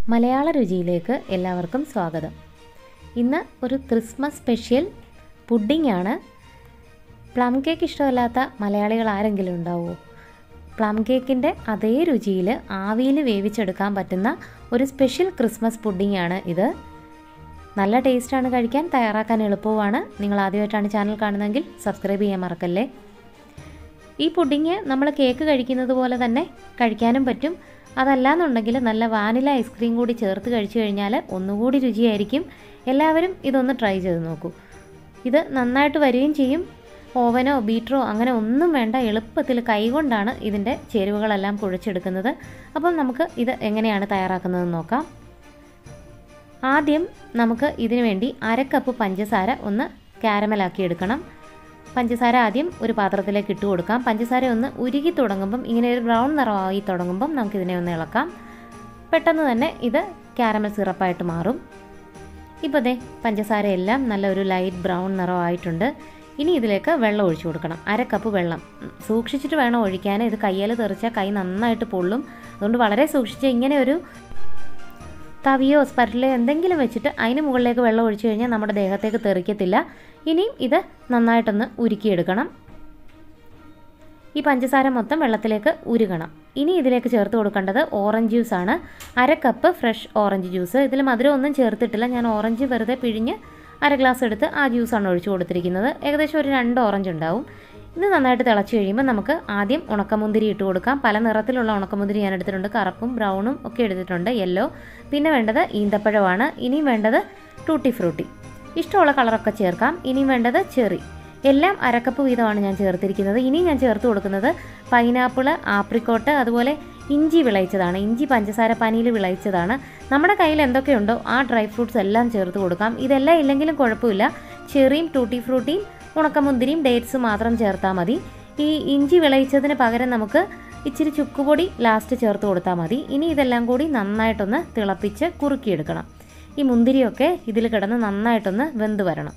മലയാള രുചിയിലേക്ക് എല്ലാവർക്കും സ്വാഗതം ഇന്ന് ഒരു ക്രിസ്മസ് സ്പെഷ്യൽ പുഡിംഗ് ആണ് പ്ലം കേക്ക് ഇഷ്ടമല്ലാത്ത മലയാളികൾ ആരെങ്കിലും ഉണ്ടാവുമോ പ്ലം കേക്കിൻ്റെ അതേ രുചിയിൽ ആവിയിൽ വേവിച്ചെടുക്കാൻ പറ്റുന്ന ഒരു സ്പെഷ്യൽ ക്രിസ്മസ് പുഡിംഗ് ആണ് ഇത് നല്ല ടേസ്റ്റാണ് കഴിക്കാൻ തയ്യാറാക്കാൻ എളുപ്പവുമാണ് നിങ്ങൾ ആദ്യമായിട്ടാണ് ചാനൽ കാണുന്നതെങ്കിൽ സബ്സ്ക്രൈബ് ചെയ്യാൻ മറക്കല്ലേ ഈ പുഡിങ് നമ്മൾ കേക്ക് കഴിക്കുന്നത് പോലെ തന്നെ കഴിക്കാനും പറ്റും അതല്ലാന്നുണ്ടെങ്കിൽ നല്ല വാനില ഐസ്ക്രീം കൂടി ചേർത്ത് കഴിച്ചു കഴിഞ്ഞാൽ ഒന്നുകൂടി രുചിയായിരിക്കും എല്ലാവരും ഇതൊന്ന് ട്രൈ ചെയ്ത് നോക്കൂ ഇത് നന്നായിട്ട് വരികയും ചെയ്യും ഓവനോ ബീറ്ററോ അങ്ങനെ ഒന്നും വേണ്ട എളുപ്പത്തിൽ കൈകൊണ്ടാണ് ഇതിൻ്റെ ചേരുവകളെല്ലാം കുഴച്ചെടുക്കുന്നത് അപ്പം നമുക്ക് ഇത് എങ്ങനെയാണ് തയ്യാറാക്കുന്നതെന്ന് നോക്കാം ആദ്യം നമുക്ക് ഇതിനു വേണ്ടി അര കപ്പ് പഞ്ചസാര ഒന്ന് കാരമലാക്കി എടുക്കണം പഞ്ചസാര ആദ്യം ഒരു പാത്രത്തിലേക്ക് ഇട്ട് കൊടുക്കാം പഞ്ചസാര ഒന്ന് ഉരുകി തുടങ്ങുമ്പം ഇങ്ങനെ ഒരു ബ്രൗൺ നിറമായി തുടങ്ങുമ്പം നമുക്കിതിനെ ഒന്ന് ഇളക്കാം പെട്ടെന്ന് തന്നെ ഇത് കാരമൽ സിറപ്പായിട്ട് മാറും ഇപ്പോൾ ദേ പഞ്ചസാര എല്ലാം നല്ല ഒരു ലൈറ്റ് ബ്രൗൺ നിറമായിട്ടുണ്ട് ഇനി ഇതിലേക്ക് വെള്ളം ഒഴിച്ചു കൊടുക്കണം അര കപ്പ് വെള്ളം സൂക്ഷിച്ചിട്ട് വേണം ഒഴിക്കാൻ ഇത് കയ്യിൽ തെറിച്ചാൽ കൈ നന്നായിട്ട് പൊള്ളും അതുകൊണ്ട് വളരെ സൂക്ഷിച്ച് ഇങ്ങനെ ഒരു തവിയോ സ്പരലോ എന്തെങ്കിലും വെച്ചിട്ട് അതിന് മുകളിലേക്ക് വെള്ളം ഒഴിച്ചു കഴിഞ്ഞാൽ നമ്മുടെ ദേഹത്തേക്ക് തെറിക്കത്തില്ല ഇനിയും ഇത് നന്നായിട്ടൊന്ന് ഉരുക്കിയെടുക്കണം ഈ പഞ്ചസാര മൊത്തം വെള്ളത്തിലേക്ക് ഉരുകണം ഇനി ഇതിലേക്ക് ചേർത്ത് കൊടുക്കേണ്ടത് ഓറഞ്ച് ജ്യൂസാണ് അര കപ്പ് ഫ്രഷ് ഓറഞ്ച് ജ്യൂസ് ഇതിൽ മധുരം ഒന്നും ചേർത്തിട്ടില്ല ഞാൻ ഓറഞ്ച് വെറുതെ പിഴിഞ്ഞ് അര ഗ്ലാസ് എടുത്ത് ആ ജ്യൂസാണ് ഒഴിച്ചു കൊടുത്തിരിക്കുന്നത് ഏകദേശം ഒരു രണ്ട് ഓറഞ്ച് ഉണ്ടാവും ഇത് നന്നായിട്ട് തിളച്ച് കഴിയുമ്പോൾ നമുക്ക് ആദ്യം ഉണക്കമുന്തിരി ഇട്ട് കൊടുക്കാം പല നിറത്തിലുള്ള ഉണക്കമുന്തിരി ഞാൻ എടുത്തിട്ടുണ്ട് കറുപ്പും ബ്രൗണും ഒക്കെ എടുത്തിട്ടുണ്ട് യെല്ലോ പിന്നെ വേണ്ടത് ഈന്തപ്പഴമാണ് ഇനിയും വേണ്ടത് ടൂട്ടി ഫ്രൂട്ടി ഇഷ്ടമുള്ള കളറൊക്കെ ചേർക്കാം ഇനിയും വേണ്ടത് ചെറി എല്ലാം അരക്കപ്പ് വീതമാണ് ഞാൻ ചേർത്തിരിക്കുന്നത് ഇനിയും ഞാൻ ചേർത്ത് കൊടുക്കുന്നത് പൈനാപ്പിള് ആപ്രിക്കോട്ട് അതുപോലെ ഇഞ്ചി വിളയിച്ചതാണ് ഇഞ്ചി പഞ്ചസാര പനിയിൽ വിളയിച്ചതാണ് നമ്മുടെ കയ്യിൽ എന്തൊക്കെയുണ്ടോ ആ ഡ്രൈ ഫ്രൂട്ട്സ് എല്ലാം ചേർത്ത് കൊടുക്കാം ഇതെല്ലാം ഇല്ലെങ്കിലും കുഴപ്പമില്ല ചെറിയും ടൂട്ടി ഫ്രൂട്ടിയും ഉണക്കമുന്തിരിയും ഡേറ്റ്സ് മാത്രം ചേർത്താൽ മതി ഈ ഇഞ്ചി വിളയിച്ചതിന് പകരം നമുക്ക് ഇച്ചിരി ചുക്കുപൊടി ലാസ്റ്റ് ചേർത്ത് കൊടുത്താൽ മതി ഇനി ഇതെല്ലാം കൂടി നന്നായിട്ടൊന്ന് തിളപ്പിച്ച് കുറുക്കിയെടുക്കണം ഈ മുന്തിരിയൊക്കെ ഇതിൽ കിടന്ന് നന്നായിട്ടൊന്ന് വെന്ത് വരണം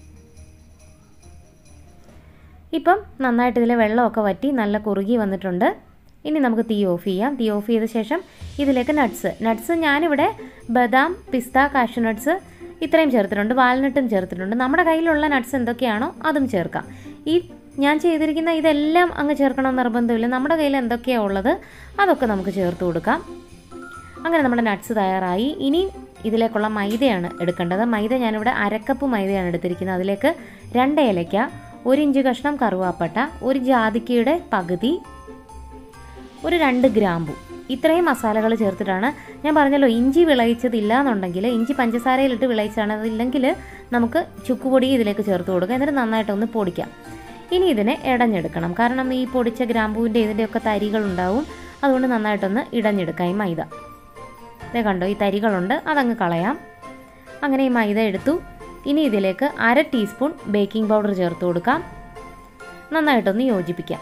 ഇപ്പം നന്നായിട്ട് ഇതിലെ വെള്ളമൊക്കെ വറ്റി നല്ല കുറുകി വന്നിട്ടുണ്ട് ഇനി നമുക്ക് തീ ഓഫ് ചെയ്യാം തീ ഓഫ് ചെയ്ത ശേഷം ഇതിലേക്ക് നട്ട്സ് നട്ട്സ് ഞാനിവിടെ ബദാം പിസ്ത കാഷ്യൂ നട്ട്സ് ഇത്രയും ചേർത്തിട്ടുണ്ട് വാൽനട്ടും ചേർത്തിട്ടുണ്ട് നമ്മുടെ കയ്യിലുള്ള നട്ട്സ് എന്തൊക്കെയാണോ അതും ചേർക്കാം ഈ ഞാൻ ചെയ്തിരിക്കുന്ന ഇതെല്ലാം അങ്ങ് ചേർക്കണമെന്ന് നിർബന്ധമില്ല നമ്മുടെ കയ്യിൽ എന്തൊക്കെയാണ് ഉള്ളത് അതൊക്കെ നമുക്ക് ചേർത്ത് കൊടുക്കാം അങ്ങനെ നമ്മുടെ നട്ട്സ് തയ്യാറായി ഇനി ഇതിലേക്കുള്ള മൈദയാണ് എടുക്കേണ്ടത് മൈദ ഞാനിവിടെ അരക്കപ്പ് മൈദയാണ് എടുത്തിരിക്കുന്നത് അതിലേക്ക് രണ്ട് ഏലയ്ക്ക ഒരു ഇഞ്ച് കഷ്ണം കറുവാപ്പട്ട ഒരു ജാതിക്കയുടെ പകുതി ഒരു രണ്ട് ഗ്രാമ്പു ഇത്രയും മസാലകൾ ചേർത്തിട്ടാണ് ഞാൻ പറഞ്ഞല്ലോ ഇഞ്ചി വിളയിച്ചതില്ല എന്നുണ്ടെങ്കിൽ ഇഞ്ചി പഞ്ചസാരയിലിട്ട് വിളയിച്ചാണ് അതില്ലെങ്കിൽ നമുക്ക് ചുക്കുപൊടി ഇതിലേക്ക് ചേർത്ത് കൊടുക്കുക എന്നിട്ട് നന്നായിട്ടൊന്ന് പൊടിക്കാം ഇനി ഇതിനെ ഇടഞ്ഞെടുക്കണം കാരണം ഈ പൊടിച്ച ഗ്രാമ്പൂവിൻ്റെ ഇതിൻ്റെയൊക്കെ തരികൾ ഉണ്ടാവും അതുകൊണ്ട് നന്നായിട്ടൊന്ന് ഇടഞ്ഞെടുക്കാം ഈ മൈദ ഇതേ കണ്ടോ ഈ തരികളുണ്ട് അതങ്ങ് കളയാം അങ്ങനെ ഈ മൈദ എടുത്തു ഇനി ഇതിലേക്ക് അര ടീസ്പൂൺ ബേക്കിംഗ് പൗഡർ ചേർത്ത് കൊടുക്കാം നന്നായിട്ടൊന്ന് യോജിപ്പിക്കാം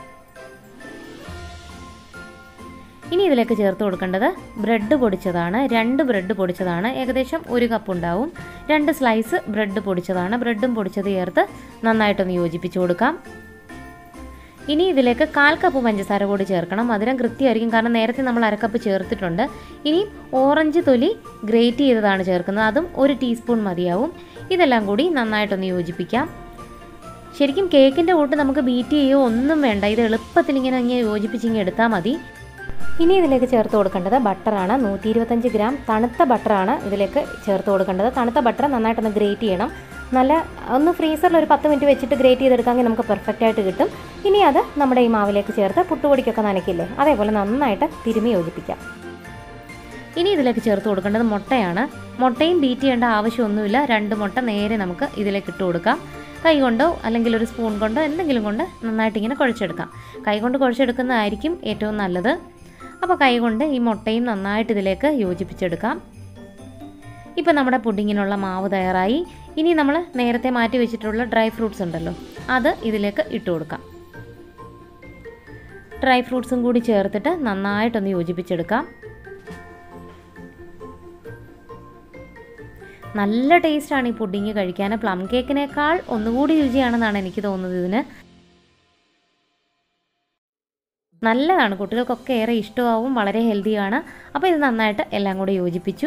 ഇനി ഇതിലേക്ക് ചേർത്ത് കൊടുക്കേണ്ടത് ബ്രെഡ് പൊടിച്ചതാണ് രണ്ട് ബ്രെഡ് പൊടിച്ചതാണ് ഏകദേശം ഒരു കപ്പ് ഉണ്ടാവും രണ്ട് സ്ലൈസ് ബ്രെഡ് പൊടിച്ചതാണ് ബ്രെഡും പൊടിച്ചത് ചേർത്ത് നന്നായിട്ടൊന്ന് യോജിപ്പിച്ച് കൊടുക്കാം ഇനി ഇതിലേക്ക് കാൽ കപ്പ് പഞ്ചസാര കൂടി ചേർക്കണം മധുരം കൃത്യമായിരിക്കും കാരണം നേരത്തെ നമ്മൾ അരക്കപ്പ് ചേർത്തിട്ടുണ്ട് ഇനി ഓറഞ്ച് തൊലി ഗ്രേറ്റ് ചെയ്തതാണ് ചേർക്കുന്നത് അതും ഒരു ടീസ്പൂൺ മതിയാവും ഇതെല്ലാം കൂടി നന്നായിട്ടൊന്ന് യോജിപ്പിക്കാം ശരിക്കും കേക്കിൻ്റെ കൂട്ട് നമുക്ക് ബീറ്റ് ചെയ്യുകയോ ഒന്നും വേണ്ട ഇത് എളുപ്പത്തിൽ ഇങ്ങനെ ഇങ്ങനെ യോജിപ്പിച്ചിങ്ങനെ എടുത്താൽ മതി ഇനി ഇതിലേക്ക് ചേർത്ത് കൊടുക്കേണ്ടത് ബട്ടറാണ് നൂറ്റി ഇരുപത്തഞ്ച് ഗ്രാം തണുത്ത ബട്ടറാണ് ഇതിലേക്ക് ചേർത്ത് കൊടുക്കേണ്ടത് തണുത്ത ബട്ടർ നന്നായിട്ടൊന്ന് ഗ്രേറ്റ് ചെയ്യണം നല്ല ഒന്ന് ഫ്രീസറിൽ ഒരു പത്ത് മിനിറ്റ് വെച്ചിട്ട് ഗ്രേറ്റ് ചെയ്തെടുക്കാമെങ്കിൽ നമുക്ക് പെർഫെക്റ്റ് ആയിട്ട് കിട്ടും ഇനി അത് നമ്മുടെ ഈ മാവിലേക്ക് ചേർത്ത് പുട്ടുപൊടിക്കൊക്കെ നനയ്ക്കില്ലേ അതേപോലെ നന്നായിട്ട് തിരുമി യോജിപ്പിക്കാം ഇനി ഇതിലേക്ക് ചേർത്ത് കൊടുക്കേണ്ടത് മുട്ടയാണ് മുട്ടയും ബീറ്റ് ചെയ്യേണ്ട ആവശ്യമൊന്നുമില്ല രണ്ട് മുട്ട നേരെ നമുക്ക് ഇതിലേക്ക് ഇട്ട് കൊടുക്കാം കൈ കൊണ്ടോ അല്ലെങ്കിൽ ഒരു സ്പൂൺ കൊണ്ടോ എന്തെങ്കിലും കൊണ്ട് നന്നായിട്ട് ഇങ്ങനെ കുഴച്ചെടുക്കാം കൈ കൊണ്ട് കുഴച്ചെടുക്കുന്നതായിരിക്കും ഏറ്റവും നല്ലത് അപ്പോൾ കൈ കൊണ്ട് ഈ മുട്ടയും നന്നായിട്ട് ഇതിലേക്ക് യോജിപ്പിച്ചെടുക്കാം ഇപ്പോൾ നമ്മുടെ പുഡിങ്ങിനുള്ള മാവ് തയ്യാറായി ഇനി നമ്മൾ നേരത്തെ മാറ്റി വെച്ചിട്ടുള്ള ഡ്രൈ ഫ്രൂട്ട്സ് ഉണ്ടല്ലോ അത് ഇതിലേക്ക് ഇട്ട് കൊടുക്കാം ഡ്രൈ ഫ്രൂട്ട്സും കൂടി ചേർത്തിട്ട് നന്നായിട്ടൊന്ന് യോജിപ്പിച്ചെടുക്കാം നല്ല ടേസ്റ്റാണ് ഈ പുഡിങ് കഴിക്കാൻ പ്ലം കേക്കിനേക്കാൾ ഒന്നുകൂടി രുചിയാണെന്നാണ് എനിക്ക് തോന്നുന്നത് ഇതിന് നല്ലതാണ് കുട്ടികൾക്കൊക്കെ ഏറെ ഇഷ്ടമാവും വളരെ ഹെൽത്തിയാണ് അപ്പോൾ ഇത് നന്നായിട്ട് എല്ലാം കൂടി യോജിപ്പിച്ചു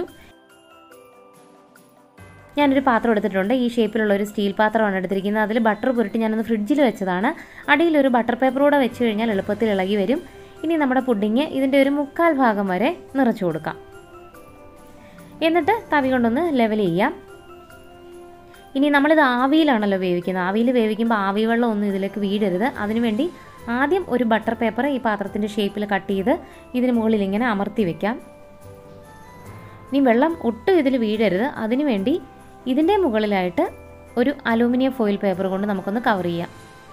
ഞാനൊരു പാത്രം എടുത്തിട്ടുണ്ട് ഈ ഷേപ്പിലുള്ള ഒരു സ്റ്റീൽ പാത്രമാണ് എടുത്തിരിക്കുന്നത് അതിൽ ബട്ടർ പുരട്ടി ഞാനൊന്ന് ഫ്രിഡ്ജിൽ വെച്ചതാണ് അടിയിലൊരു ബട്ടർ പേപ്പർ കൂടെ വെച്ച് കഴിഞ്ഞാൽ എളുപ്പത്തിൽ ഇളകി വരും ഇനി നമ്മുടെ പുഡിങ് ഇതിൻ്റെ ഒരു മുക്കാൽ ഭാഗം വരെ നിറച്ചു കൊടുക്കാം എന്നിട്ട് തവി കൊണ്ടൊന്ന് ലെവൽ ചെയ്യാം ഇനി നമ്മളിത് ആവിയിലാണല്ലോ വേവിക്കുന്നത് ആവിയിൽ വേവിക്കുമ്പോൾ ആവി വെള്ളം ഒന്നും ഇതിലേക്ക് വീഴരുത് അതിനുവേണ്ടി ആദ്യം ഒരു ബട്ടർ പേപ്പർ ഈ പാത്രത്തിൻ്റെ ഷേപ്പിൽ കട്ട് ചെയ്ത് ഇതിന് മുകളിൽ ഇങ്ങനെ അമർത്തി വെക്കാം ഇനി വെള്ളം ഒട്ടും ഇതിൽ വീഴരുത് അതിനുവേണ്ടി ഇതിൻ്റെ മുകളിലായിട്ട് ഒരു അലൂമിനിയം ഫോയിൽ പേപ്പർ കൊണ്ട് നമുക്കൊന്ന് കവർ ചെയ്യാം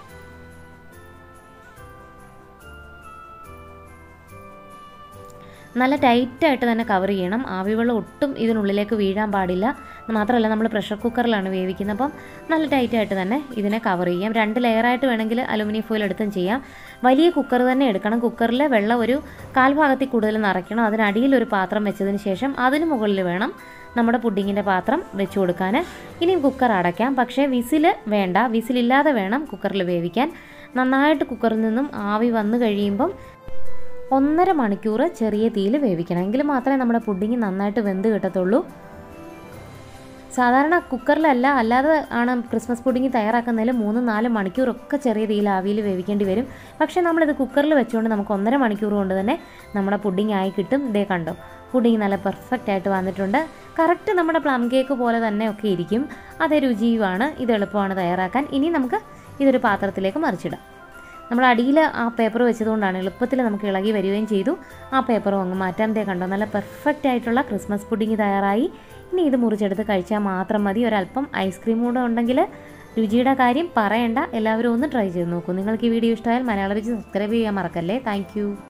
നല്ല ടൈറ്റായിട്ട് തന്നെ കവർ ചെയ്യണം ആവിവെള്ളം ഒട്ടും ഇതിനുള്ളിലേക്ക് വീഴാൻ പാടില്ല മാത്രമല്ല നമ്മൾ പ്രഷർ കുക്കറിലാണ് വേവിക്കുന്നത് അപ്പം നല്ല ടൈറ്റായിട്ട് തന്നെ ഇതിനെ കവർ ചെയ്യാം രണ്ട് ലെയറായിട്ട് വേണമെങ്കിൽ അലുമിനിയം ഫോയിൽ എടുത്തും ചെയ്യാം വലിയ കുക്കർ തന്നെ എടുക്കണം കുക്കറിൽ വെള്ളം ഒരു കാൽഭാഗത്തിൽ കൂടുതൽ നിറയ്ക്കണം അതിനടിയിൽ ഒരു പാത്രം വെച്ചതിന് ശേഷം അതിന് മുകളിൽ വേണം നമ്മുടെ പുഡിങ്ങിൻ്റെ പാത്രം വെച്ച് കൊടുക്കാൻ ഇനിയും കുക്കർ അടയ്ക്കാം പക്ഷേ വിസിൽ വേണ്ട വിസിലില്ലാതെ വേണം കുക്കറിൽ വേവിക്കാൻ നന്നായിട്ട് കുക്കറിൽ നിന്നും ആവി വന്നു കഴിയുമ്പം ഒന്നര മണിക്കൂർ ചെറിയ തീയിൽ വേവിക്കണം എങ്കിൽ മാത്രമേ നമ്മുടെ പുഡിങ് നന്നായിട്ട് വെന്ത് കിട്ടത്തുള്ളൂ സാധാരണ കുക്കറിലല്ല അല്ലാതെ ആണ് ക്രിസ്മസ് പുഡിങ് തയ്യാറാക്കുന്നതിൽ മൂന്ന് നാല് മണിക്കൂറൊക്കെ ചെറിയ തീയിൽ ആവിയിൽ വേവിക്കേണ്ടി വരും പക്ഷേ നമ്മളിത് കുക്കറിൽ വെച്ചുകൊണ്ട് നമുക്ക് ഒന്നര മണിക്കൂർ കൊണ്ട് തന്നെ നമ്മുടെ പുഡിങ് ആയി കിട്ടും ഇതേ കണ്ടോ പുഡിങ് നല്ല പെർഫെക്റ്റ് ആയിട്ട് വന്നിട്ടുണ്ട് കറക്റ്റ് നമ്മുടെ പ്ലം കേക്ക് പോലെ തന്നെ ഒക്കെ ഇരിക്കും അതേ രുചിയുമാണ് ഇത് എളുപ്പമാണ് തയ്യാറാക്കാൻ ഇനി നമുക്ക് ഇതൊരു പാത്രത്തിലേക്ക് മറിച്ചിടാം നമ്മൾ അടിയിൽ ആ പേപ്പർ വെച്ചതുകൊണ്ടാണ് എളുപ്പത്തിൽ നമുക്ക് ഇളകി വരികയും ചെയ്തു ആ പേപ്പറും അങ്ങ് മാറ്റാൻ ദേ കണ്ടോ നല്ല പെർഫെക്റ്റ് ആയിട്ടുള്ള ക്രിസ്മസ് പുഡിങ് തയ്യാറായി ഇനി ഇത് മുറിച്ചെടുത്ത് കഴിച്ചാൽ മാത്രം മതി ഒരല്പം ഐസ്ക്രീം കൂടെ ഉണ്ടെങ്കിൽ രുചിയുടെ കാര്യം പറയണ്ട എല്ലാവരും ഒന്ന് ട്രൈ ചെയ്ത് നോക്കൂ നിങ്ങൾക്ക് ഈ വീഡിയോ ഇഷ്ടമായാൽ മലയാളം വെച്ച് സബ്സ്ക്രൈബ് ചെയ്യാൻ മറക്കല്ലേ താങ്ക്